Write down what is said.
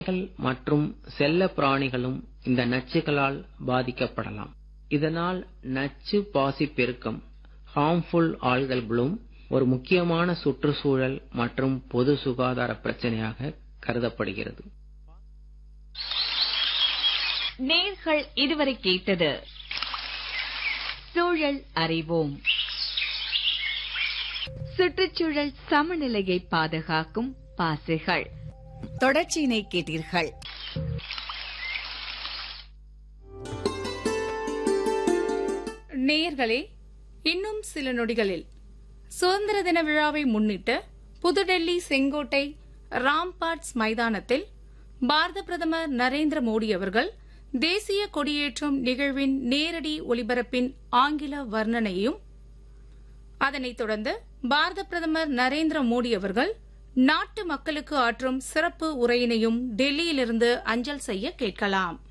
பறவைகள் மற்றும் செல்ல பிராணிகளும் இந்த நச்சுகளால் பாதிக்கப்படலாம் இதனால் நச்சு பாசி பெருக்கம் ஹார்ம்ஃபுல் ஆல்கல் ப்ளூம் ஒரு முக்கியமான சுற்றுச்சூழல் மற்றும் பொது சுகாதார பிரச்சனையாக கருதப்படுகிறது நேர்கள் இதுவரை கேட்டது சூழல் அறிவோம் சுற்றுச்சூழல் சமநிலையை பாதுகாக்கும் பாசைகள் தொடர்ச்சியினை கேட்டீர்கள் நேயர்களே இன்னும் சில நொடிகளில் சுதந்திர தின விழாவை முன்னிட்டு புதுடெல்லி செங்கோட்டை ராம்பாட்ஸ் மைதானத்தில் பாரத பிரதமர் நரேந்திர மோடி அவர்கள் தேசிய கொடியேற்றும் நிகழ்வின் நேரடி ஒலிபரப்பின் ஆங்கில வர்ணனையையும் அதனைத் தொடர்ந்து பாரத பிரதமர் நரேந்திர மோடி அவர்கள் நாட்டு மக்களுக்கு ஆற்றும் சிறப்பு உரையினையும் டெல்லியிலிருந்து அஞ்சல் செய்ய கேட்கலாம்